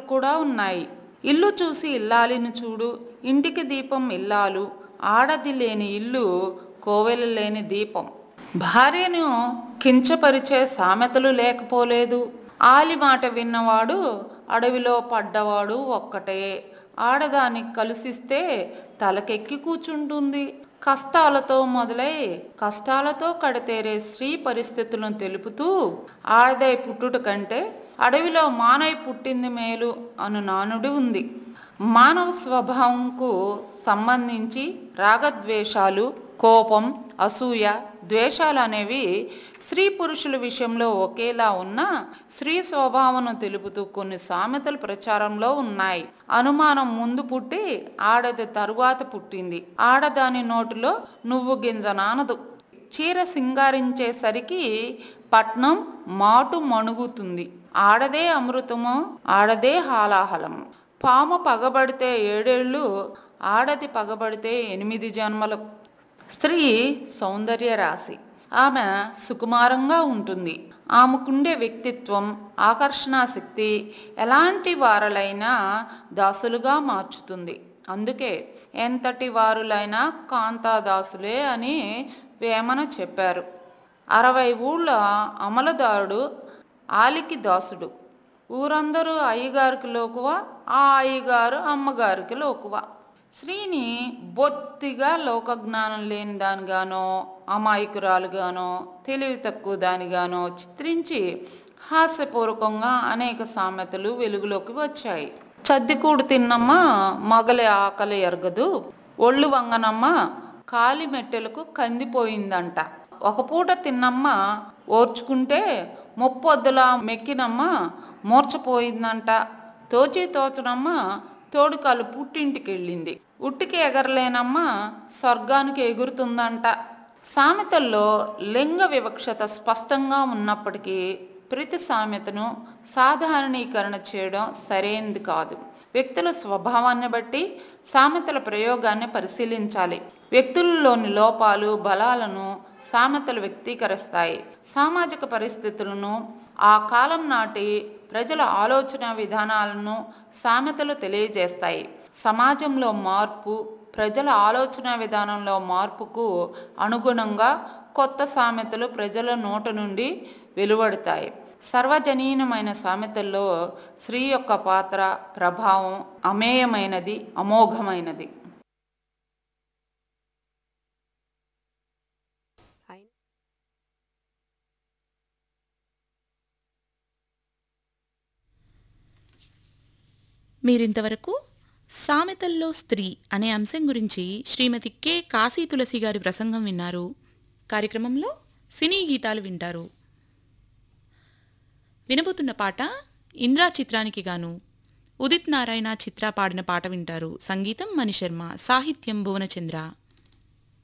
కూడా ఉన్నాయి ఇల్లు చూసి ఇల్లాలిని చూడు ఇంటికి దీపం ఇల్లాలు ఆడది లేని ఇల్లు కోవెలు లేని దీపం భార్యను కించపరిచే సామెతలు లేకపోలేదు ఆలి మాట విన్నవాడు అడవిలో పడ్డవాడు ఒక్కటే ఆడదానికి కలిసిస్తే తలకెక్కి కూర్చుంటుంది కష్టాలతో మొదలై కష్టాలతో కడతేరే స్త్రీ పరిస్థితులను తెలుపుతూ ఆడదై పుట్టుట కంటే అడవిలో మానై పుట్టింది మేలు అను నానుడి ఉంది మానవ స్వభావంకు సంబంధించి రాగద్వేషాలు కోపం అసూయ ద్వేషాలు అనేవి స్త్రీ పురుషుల విషయంలో ఒకేలా ఉన్నా స్త్రీ స్వభావను తెలుపుతూ కొన్ని సామెతలు ప్రచారంలో ఉన్నాయి అనుమానం ముందు పుట్టి ఆడది తరువాత పుట్టింది ఆడదాని నోటిలో నువ్వు గింజ నానదు చీర సింగారించేసరికి పట్నం మాటు మణుగుతుంది ఆడదే అమృతము ఆడదే హాలాహలము పాము పగబడితే ఏడేళ్ళు ఆడది పగబడితే ఎనిమిది జన్మలు స్త్రీ సౌందర్య రాశి ఆమె సుకుమారంగా ఉంటుంది ఆమెకుండే వ్యక్తిత్వం ఆకర్షణ శక్తి ఎలాంటి వారలైనా దాసులుగా మార్చుతుంది అందుకే ఎంతటి వారులైనా కాంతాదాసులే అని వేమన చెప్పారు అరవై ఊళ్ళ అమలదారుడు ఆలికి దాసుడు ఊరందరూ అయ్యగారికి లోకువ ఆ అయ్యగారు అమ్మగారికి లోకువ స్త్రీని బొత్తిగా లోకజ్ఞానం లేని దానిగానో అమాయకురాలుగానో తెలివి తక్కువ దానిగానో చిత్రించి హాస్యపూర్వకంగా అనేక సామెతలు వెలుగులోకి వచ్చాయి చద్దికూడు తిన్నమ్మ మొగలి ఆకలి ఎరగదు ఒళ్ళు వంగనమ్మ కాలి మెట్టెలకు కందిపోయిందంట ఒక పూట తిన్నమ్మ ఓర్చుకుంటే ముప్పొద్దులా మెక్కినమ్మ మూర్చపోయిందంట తోచి తోచనమ్మ తోడుకాలు పుట్టింటికి వెళ్ళింది ఉట్టికి ఎగరలేనమ్మ స్వర్గానికి ఎగురుతుందంట సామెతల్లో లింగ వివక్షత స్పష్టంగా ఉన్నప్పటికీ ప్రతి సామెతను సాధారణీకరణ చేయడం సరైనది కాదు వ్యక్తుల స్వభావాన్ని బట్టి సామెతల ప్రయోగాన్ని పరిశీలించాలి వ్యక్తులలోని లోపాలు బలాలను సామెతలు వ్యక్తీకరిస్తాయి సామాజిక పరిస్థితులను ఆ కాలం నాటి ప్రజల ఆలోచన విధానాలను సామెతలు తెలియజేస్తాయి సమాజంలో మార్పు ప్రజల ఆలోచన విధానంలో మార్పుకు అనుగుణంగా కొత్త సామెతలు ప్రజల నోట నుండి వెలువడతాయి సర్వజనీనమైన సామెతల్లో స్త్రీ యొక్క పాత్ర ప్రభావం అమేయమైనది అమోఘమైనది మీరింతవరకు సామెతల్లో స్త్రీ అనే అంశం గురించి శ్రీమతి కె కాశీ తులసి గారి ప్రసంగం విన్నారు కార్యక్రమంలో సినీ గీతాలు వింటారు వినబోతున్న పాట ఇంద్రా చిత్రానికి గాను ఉదిత్ నారాయణ చిత్ర పాడిన పాట వింటారు సంగీతం మణిశర్మ సాహిత్యం భువనచంద్ర